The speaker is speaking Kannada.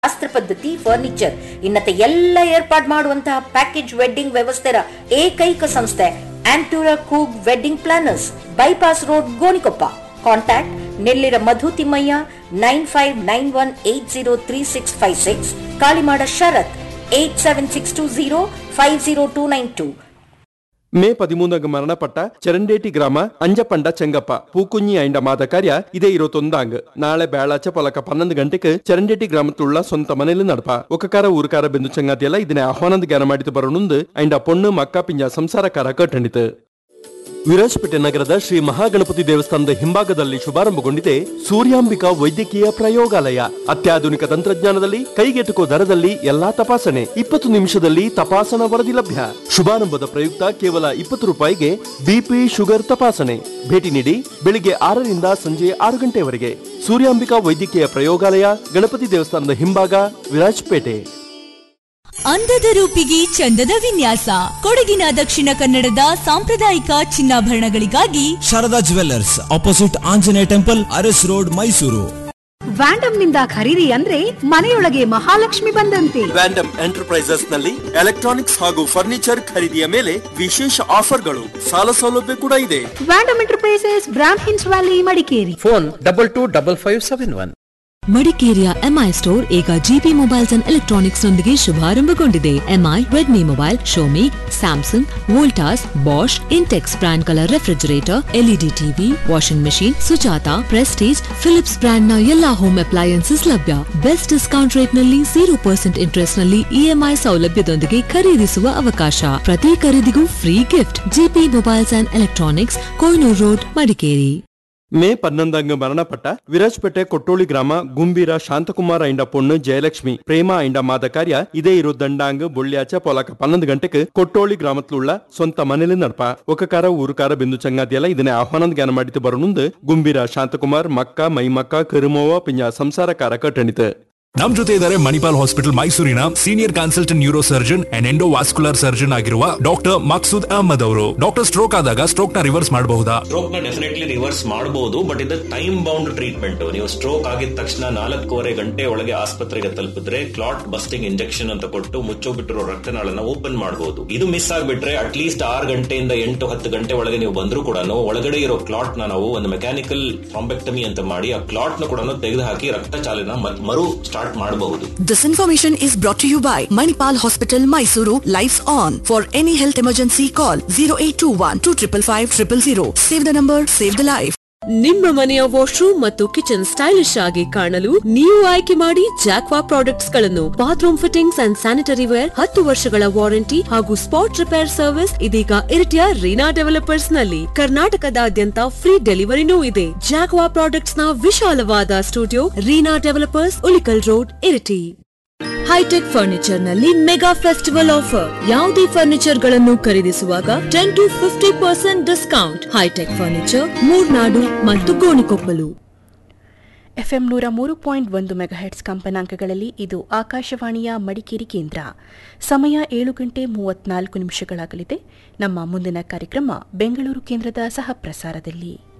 ಶಾಸ್ತ್ರ ಪದ್ಧತಿ ಫರ್ನಿಚರ್ ಇನ್ನತೆ ಎಲ್ಲ ಏರ್ಪಾಡು ಮಾಡುವಂತಹ ಪ್ಯಾಕೇಜ್ ವೆಡ್ಡಿಂಗ್ ವ್ಯವಸ್ಥೆಯ ಏಕೈಕ ಸಂಸ್ಥೆ ಆಂಟೂರ ಕೂಗ್ wedding planners bypass road Gonikoppa contact Nellira Madhu Thimmaiah nine five nine one eight zero three six five six Kalimada Sharath eight seven six two zero five zero two nine two May പതിമൂന്നംഗ മരണപ്പെട്ട ചെരണ്ടേട്ടി ഗ്രാമ അഞ്ചപ്പണ്ട ചെങ്കപ്പ പൂക്കുഞ്ഞി അയിന്റെ മാതകാര്യ ഇതേ ഇരുപത്തൊന്നാങ്ക് നാളെ വ്യാഴാഴ്ച പൊലക്ക പന്ത്രണ്ട് ಗಂಟೆಗೆ ചെരണ്ടേಟಿ ಗ್ರಾಮത്തുಳ್ಳ ಸ್ವಂತ ಮನೆಯಲ್ಲಿ ನಡಪ ಒಕ್ಕಕಾರ ಊರುಕಾರ ಬೆಂದು ಚಂಗಾತಿಯಲ್ಲ ಇದನ್ನೇ ಆಹ್ವಾನದ ಜ್ಞಾನ ಮಾಡಿತು ಬರೋಣುಂದು ಅయింಡ ಪೊಣ್ಣು ಮಕ್ಕ ಪಿಂಜ ಸಂಸಾರಕಾರ ಕಟ್ಟಂಡಿತು ವಿರಾಜಪೇಟೆ ನಗರದ ಶ್ರೀ ಮಹಾಗಣಪತಿ ದೇವಸ್ಥಾನದ ಹಿಂಭಾಗದಲ್ಲಿ ಶುಭಾರಂಭಗೊಂಡಿದೆ ಸೂರ್ಯಾಂಬಿಕಾ ವೈದ್ಯಕೀಯ ಪ್ರಯೋಗಾಲಯ ಅತ್ಯಾಧುನಿಕ ತಂತ್ರಜ್ಞಾನದಲ್ಲಿ ಕೈಗೆಟುಕೋ ದರದಲ್ಲಿ ಎಲ್ಲಾ ತಪಾಸಣೆ ಇಪ್ಪತ್ತು ನಿಮಿಷದಲ್ಲಿ ತಪಾಸಣಾ ವರದಿ ಲಭ್ಯ ಶುಭಾರಂಭದ ಪ್ರಯುಕ್ತ ಕೇವಲ ಇಪ್ಪತ್ತು ರೂಪಾಯಿಗೆ ಬಿಪಿ ಶುಗರ್ ತಪಾಸಣೆ ಭೇಟಿ ನೀಡಿ ಬೆಳಿಗ್ಗೆ ಆರರಿಂದ ಸಂಜೆ ಆರು ಗಂಟೆವರೆಗೆ ಸೂರ್ಯಾಂಬಿಕಾ ವೈದ್ಯಕೀಯ ಪ್ರಯೋಗಾಲಯ ಗಣಪತಿ ದೇವಸ್ಥಾನದ ಹಿಂಭಾಗ ವಿರಾಜಪೇಟೆ ಅಂದದ ರೂಪಿಗೆ ಚಂದದ ವಿನ್ಯಾಸ ಕೊಡಗಿನ ದಕ್ಷಿಣ ಕನ್ನಡದ ಸಾಂಪ್ರದಾಯಿಕ ಚಿನ್ನಾಭರಣಗಳಿಗಾಗಿ Sharada jewellers opposite Anjaneya temple Aras road Mysuru Vandam ನಿಂದ ಖರೀದಿ ಅಂದ್ರೆ ಮನೆಯೊಳಗೆ ಮಹಾಲಕ್ಷ್ಮಿ ಬಂದಂತೆ ವ್ಯಾಂಡಮ್ ಎಂಟರ್ಪ್ರೈಸಸ್ ನಲ್ಲಿ ಎಲೆಕ್ಟ್ರಾನಿಕ್ಸ್ ಹಾಗೂ ಫರ್ನಿಚರ್ ಖರೀದಿಯ ಮೇಲೆ ವಿಶೇಷ ಆಫರ್ಗಳು ಸಾಲ ಸೌಲಭ್ಯ ಕೂಡ ಇದೆ ವ್ಯಾಂಡಮ್ ಎಂಟರ್ಪ್ರೈಸಸ್ ಬ್ರಾಮ್ ಹಿನ್ಸ್ valley Madikeri phone double two double five seven one ಮಡಿಕೇರಿಯ ಎಂಐ ಸ್ಟೋರ್ ಈಗ ಜಿಪಿ ಮೊಬೈಲ್ಸ್ ಅಂಡ್ ಎಲೆಕ್ಟ್ರಾನಿಕ್ಸ್ ನೊಂದಿಗೆ ಶುಭಾರಂಭಗೊಂಡಿದೆ MI Redmi mobile Xiaomi Samsung Voltas Bosch Intex brand colour refrigerator LED TV washing machine Sujata Prestige Philips brand ನ ಎಲ್ಲಾ ಹೋಮ್ ಅಪ್ಲಯನ್ಸಸ್ ಲಭ್ಯ ಬೆಸ್ಟ್ ಡಿಸ್ಕೌಂಟ್ ರೇಟ್ ನಲ್ಲಿ ಜೀರೋ ಪರ್ಸೆಂಟ್ ಇಂಟ್ರೆಸ್ಟ್ ನಲ್ಲಿ ಇಎಂಐ ಸೌಲಭ್ಯದೊಂದಿಗೆ ಖರೀದಿಸುವ ಅವಕಾಶ ಪ್ರತಿ ಖರೀದಿಗೂ free gift GP mobiles and electronics Kohinoor road Madikeri May ಪನ್ನೊಂದಂಗ ಮರಣಪಟ್ಟ ವಿರಾಜ್ಪೇಟೆ ಕೊಟ್ಟೋಳಿ ಗ್ರಾಮ ಗುಂಬೀರ ಶಾಂತಕುಮಾರ್ ಐಂಡ ಪೊಣ್ಣು ಜಯಲಕ್ಷ್ಮಿ ಪ್ರೇಮ ಐಂಡ ಮಾದ ಕಾರ್ಯ ಇದೇ ಇರೋ ದಂಡಾಂಗ್ ಬೊಳ್ಳ್ಯಾಚ ಪೊಲಕ ಪನ್ನೊಂದು ಗಂಟೆಗೆ ಕೊಟ್ಟೋಳಿ ಗ್ರಾಮತ್ಲುಳ್ಳ ಸ್ವಂತ ಮನೇಲಿ ನಡಪ ಒಕ್ಕಕಾರ ಊರುಕಾರ ಬಿಂದು ಚಂಗಾತಿಯಲ್ಲ ಇದನ್ನೇ ಆಹ್ವಾನದ ಜ್ಞಾನ ಮಾಡಿತು ಬರೋಣುಂದು ಗುಂಬೀರ ಶಾಂತಕುಮಾರ್ ಮಕ್ಕ ಮೈಮಕ್ಕ ಕರುಮೋವ ಪಿಂಜ ಸಂಸಾರಕಾರ ಕಟ್ಟಣಿತು ನಮ್ ಜೊತೆ ಇದ್ದಾರೆ ಮಣಿಪಾಲ್ ಹಾಸ್ಪಿಟಲ್ ಮೈಸೂರಿನ senior consultant neurosurgeon and endovascular surgeon ಆಗಿರುವ ಡಾಕ್ಟರ್ ಮಕ್ಸೂದ್ ಅಹಮದ್ ಅವರು ಡಾಕ್ಟರ್ ಸ್ಟ್ರೋಕ್ ಆದಾಗ ಸ್ಟ್ರೋಕ್ ನ ರಿವರ್ಸ್ ಮಾಡಬಹುದಾ ಸ್ಟ್ರೋಕ್ ನ ಡೆಫಿನೆಟ್ಲಿ ರಿವರ್ಸ್ ಮಾಡಬಹುದು ಬಟ್ ಇದು ಟೈಮ್ ಬೌಂಡ್ ಟ್ರೀಟ್ಮೆಂಟ್ ನೀವು ಸ್ಟ್ರೋಕ್ ಆಗಿದ ತಕ್ಷಣ ನಾಲ್ಕೂವರೆ ಗಂಟೆ ಒಳಗೆ ಆಸ್ಪತ್ರೆಗೆ ತಲುಪಿದ್ರೆ ಕ್ಲಾಟ್ ಬಸ್ಟಿಂಗ್ ಇಂಜೆಕ್ಷನ್ ಅಂತ ಕೊಟ್ಟು ಮುಚ್ಚೋಬಿಟ್ಟಿರೋ ರಕ್ತನಾಳನ ಓಪನ್ ಮಾಡಬಹುದು ಇದು ಮಿಸ್ ಆಗ್ಬಿಟ್ರೆ ಅಟ್ಲೀಸ್ಟ್ ಆರು ಗಂಟೆಯಿಂದ ಎಂಟು ಹತ್ತು ಗಂಟೆ ಒಳಗೆ ನೀವು ಬಂದರೂ ಕೂಡ ಒಳಗಡೆ ಇರೋ ಕ್ಲಾಟ್ ನ ನಾವು ಒಂದು ಮೆಕ್ಯಾನಿಕಲ್ ಥ್ರಾಂಬೆಕ್ಟಮಿ ಅಂತ ಮಾಡಿ ಆ ಕ್ಲಾಟ್ ನ ಕೂಡ ತೆಗೆದು ಹಾಕಿ ರಕ್ತ ಚಾಲನ ಮತ್- ಮರು ಸ್ಟಾರ್ಟ್ ಮಾಡಬಹುದು This information is brought to you by Manipal Hospital, Mysuru. Lights on. For any health emergency, call 0821 255 000. Save the number, save the life. ನಿಮ್ಮ ಮನೆಯ ವಾಶ್ರೂಮ್ ಮತ್ತು ಕಿಚನ್ ಸ್ಟೈಲಿಶ್ ಆಗಿ ಕಾಣಲು ನೀವು ಆಯ್ಕೆ ಮಾಡಿ ಜಾಕ್ವಾ ಪ್ರಾಡಕ್ಟ್ಸ್ ಗಳನ್ನು bathroom fittings and sanitary ware ಹತ್ತು ವರ್ಷಗಳ ವಾರಂಟಿ ಹಾಗೂ ಸ್ಪಾಟ್ ರಿಪೇರ್ ಸರ್ವಿಸ್ ಇದೀಗ ಇರಿಟಿಯ ರೀನಾ ಡೆವಲಪರ್ಸ್ ನಲ್ಲಿ ಕರ್ನಾಟಕದಾದ್ಯಂತ ಫ್ರೀ ಡೆಲಿವರಿನೂ ಇದೆ ಜಾಕ್ವಾ ಪ್ರಾಡಕ್ಟ್ಸ್ ನ ವಿಶಾಲವಾದ studio Reena developers Ulikkal road Iritty hitech furniture ನಲ್ಲಿ ಮೆಗಾ ಫೆಸ್ಟಿವಲ್ ಆಫರ್ ಯಾವುದೇ ಫರ್ನಿಚರ್ ಗಳನ್ನು ಖರೀದಿಸುವಾಗ ten to fifty percent discount hitech furniture Murnad ಮತ್ತು ಗೋಣಿಕೊಪ್ಪಲು ಎಫ್ಎಂ ನೂರ ಮೂರು ಪಾಯಿಂಟ್ ಒಂದು ಮೆಗಾಹೆಟ್ಸ್ ಕಂಪನಾಂಕಗಳಲ್ಲಿ ಇದು ಆಕಾಶವಾಣಿಯ ಮಡಿಕೇರಿ ಕೇಂದ್ರ ಸಮಯ ಏಳು ಗಂಟೆ ಮೂವತ್ನಾಲ್ಕು ನಿಮಿಷಗಳಾಗಲಿದೆ ನಮ್ಮ ಮುಂದಿನ ಕಾರ್ಯಕ್ರಮ ಬೆಂಗಳೂರು ಕೇಂದ್ರದ ಸಹ ಪ್ರಸಾರದಲ್ಲಿ